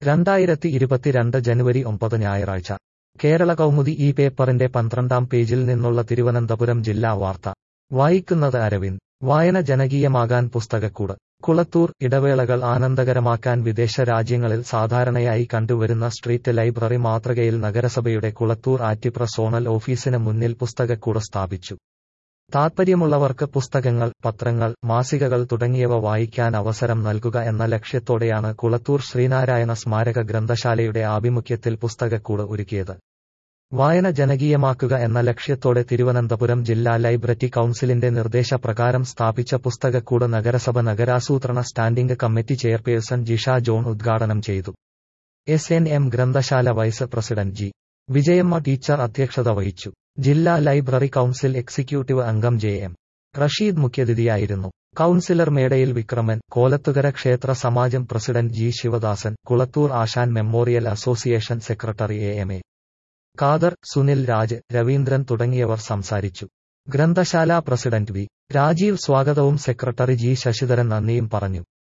രണ്ടായിരത്തി ഇരുപത്തിരണ്ട് ജനുവരി ഒമ്പത് ഞായറാഴ്ച കേരള കൗമുദി ഈ പേപ്പറിന്റെ പന്ത്രണ്ടാം പേജിൽ നിന്നുള്ള തിരുവനന്തപുരം ജില്ലാ വാർത്ത വായിക്കുന്നത് അരവിന്ദ് വായന ജനകീയമാകാൻ പുസ്തകക്കൂട് കുളത്തൂർ ഇടവേളകൾ ആനന്ദകരമാക്കാൻ വിദേശ രാജ്യങ്ങളിൽ സാധാരണയായി കണ്ടുവരുന്ന സ്ട്രീറ്റ് ലൈബ്രറി മാതൃകയിൽ നഗരസഭയുടെ കുളത്തൂർ ആറ്റിപ്ര സോണൽ ഓഫീസിന് മുന്നിൽ പുസ്തകക്കൂട് സ്ഥാപിച്ചു താൽപ്പര്യമുള്ളവർക്ക് പുസ്തകങ്ങൾ പത്രങ്ങൾ മാസികകൾ തുടങ്ങിയവ വായിക്കാൻ അവസരം നൽകുക എന്ന ലക്ഷ്യത്തോടെയാണ് കുളത്തൂർ ശ്രീനാരായണ സ്മാരക ഗ്രന്ഥശാലയുടെ ആഭിമുഖ്യത്തിൽ പുസ്തകക്കൂട് ഒരുക്കിയത് വായന ജനകീയമാക്കുക എന്ന ലക്ഷ്യത്തോടെ തിരുവനന്തപുരം ജില്ലാ ലൈബ്രറി കൌൺസിലിന്റെ നിർദ്ദേശപ്രകാരം സ്ഥാപിച്ച പുസ്തകക്കൂട് നഗരസഭ നഗരാസൂത്രണ standing committee chairperson Jisha John ഉദ്ഘാടനം ചെയ്തു എസ് എൻ എം ഗ്രന്ഥശാല vice president G Vijayamma teacher അധ്യക്ഷത വഹിച്ചു ജില്ലാ ലൈബ്രറി കൌൺസിൽ എക്സിക്യൂട്ടീവ് അംഗം ജെ എം റഷീദ് മുഖ്യതിഥിയായിരുന്നു കൌൺസിലർ മേടയിൽ വിക്രമൻ കോലത്തുകര ക്ഷേത്ര സമാജം president G Sivadasan Kulathoor Asan memorial association secretary A M A Khader Sunil Raj Raveendran തുടങ്ങിയവർ സംസാരിച്ചു ഗ്രന്ഥശാല പ്രസിഡന്റ് വി രാജീവ് സ്വാഗതവും സെക്രട്ടറി ജി ശശിധരൻ നന്ദിയും പറഞ്ഞു